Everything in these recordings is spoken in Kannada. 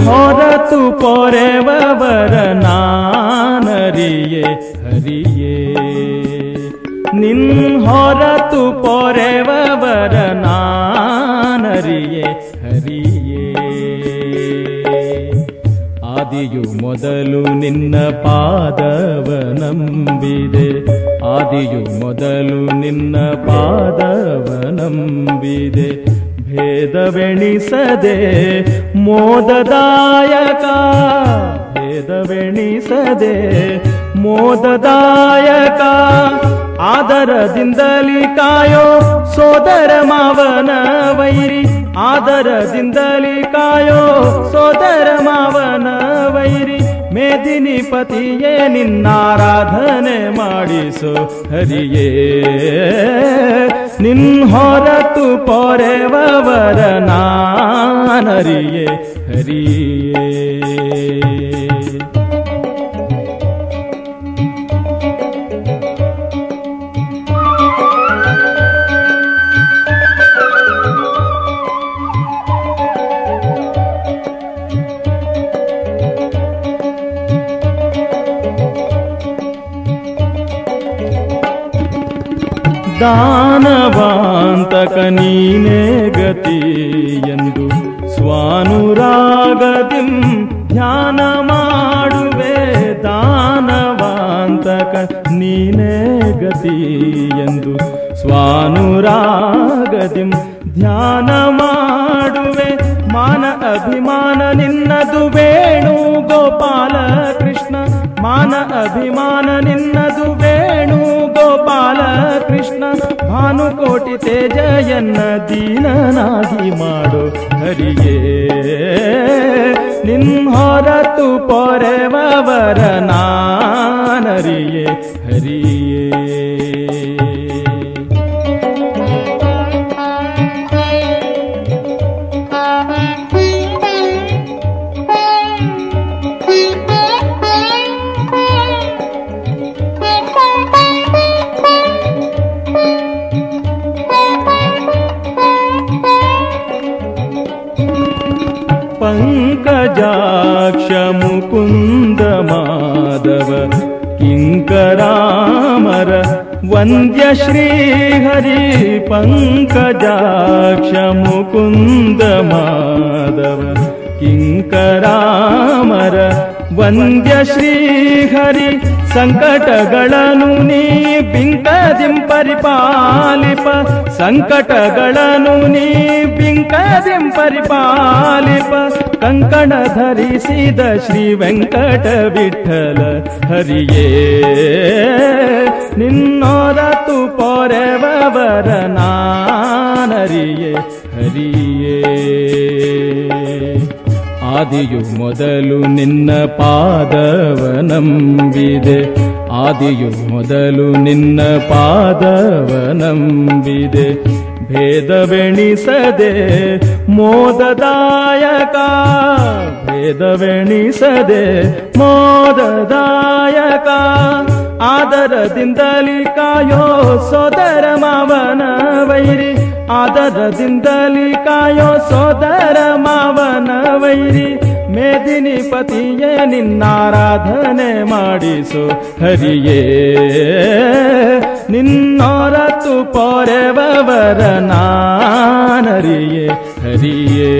ಹೊರತು ಪೊರೆವವರ ನಾನರಿಯೇ ಹರಿಯೇ ನಿನ್ ಹೊರತು ಪೊರೆವವರ ನಾನರಿಯೇ ಹರಿಯೇ ಆದಿಯು ಮೊದಲು ನಿನ್ನ ಪಾದವ ನಂಬಿದೆ ಆದಿಯು ಮೊದಲು ನಿನ್ನ ಪಾದವ ನಂಬಿದೆ ಭೇದವೆಣಿಸದೆ ಮೋದದಾಯಕ ಭೇದವೆಣಿಸದೆ ಮೋದದಾಯಕ ಆದರದಿಂದಲಿ ಕಾಯೋ ಸೋದರ ಮಾವನ ವೈರಿ ಆದರದಿಂದಲಿ ಕಾಯೋ ಸೋದರ ಮಾವನ ವೈರಿ ಮೇದಿನಿ ಪತಿಯೇ ನಿನ್ನಾರಾಧನೆ ಮಾಡಿಸೋ ಹರಿಯೇ ನಿನ್ ಹೊರತು ಪೊರೆವವರ ನಾನರಿಯೇ ಹರಿಯೇ ದಾನವಾಂತಕ ನೀನೇ ಗತಿ ಎಂದು ಸ್ವಾನುರಾಗದಿಂ ಧ್ಯಾನ ಮಾಡುವೆ ದಾನವಾಂತಕ ನೀನೇ ಗತಿ ಎಂದು ಸ್ವಾನುರಾಗದಿಂ ಧ್ಯಾನ ಮಾಡುವೆ ಮಾನ ಅಭಿಮಾನ ನಿನ್ನದು ವೇಣು ಗೋಪಾಲ ಕೃಷ್ಣ ಮಾನ ಅಭಿಮಾನ ನಿನ್ನದು ವೇಣು ಗೋಪಾಲ ಕೃಷ್ಣ ಭಾನುಕೋಟಿ ತೇಜಯನ್ನ ದೀನನಾಗಿ ಮಾಡು ಹರಿಯೇ ನಿನ್ ಹೊರತು ಪೊರೆವವರ ನಾನರಿಯೇ ಹರಿಯೇ पङ्कजाक्ष मुकुन्द माधव किङ्करामर वन्द्य श्रीहरि पङ्कजाक्ष मुकुन्द माधव किङ्करामರ ವಂದ್ಯ ಶ್ರೀಹರಿ ಸಂಕಟಗಳನ್ನು ನೀ ಬಿಂಕದಿಂ ಪರಿಪಾಲಿಪ ಸಂಕಟಗಳನ್ನು ನೀ ಬಿಂಕದಿಂ ಪರಿಪಾಲಿಪ ಕಂಕಣ ಧರಿಸಿದ ಶ್ರೀ ವೆಂಕಟ ವಿಠಲ ಹರಿಯೇ ನಿನ್ನೋರತು ಪೊರೆವವರ ನಾನರಿಯೇ ಹರಿಯೇ ಆದಿಯು ಮೊದಲು ನಿನ್ನ ಪಾದವ ನಂಬಿದೆ ಆದಿಯು ಮೊದಲು ನಿನ್ನ ಪಾದವ ನಂಬಿದೆ ಭೇದವೆಣಿಸದೆ ಮೋದದಾಯಕ ಭೇದವೆಣಿಸದೆ ಮೋದದಾಯಕ ಆದರದಿಂದಲಿ ಕಾಯೋ ಸೋದರ ಮಾವನ ವೈರಿ ಆದರದಿಂದಲಿ ಕಾಯೋ ಸೋದರ ಮಾವನ ವೈರಿ ಮೇದಿನಿ ಪತಿಯೇ ನಿನ್ನಾರಾಧನೆ ಮಾಡಿಸು ಹರಿಯೇ ನಿನ್ನೋರತು ಪೊರೆವವರ ನಾನರಿಯೇ ಹರಿಯೇ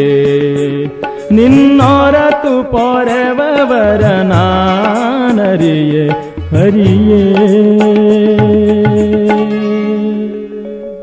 ನಿನ್ನೋರತು ಪೊರೆವವರ ನಾನರಿಯೇ ಹರಿಯೇ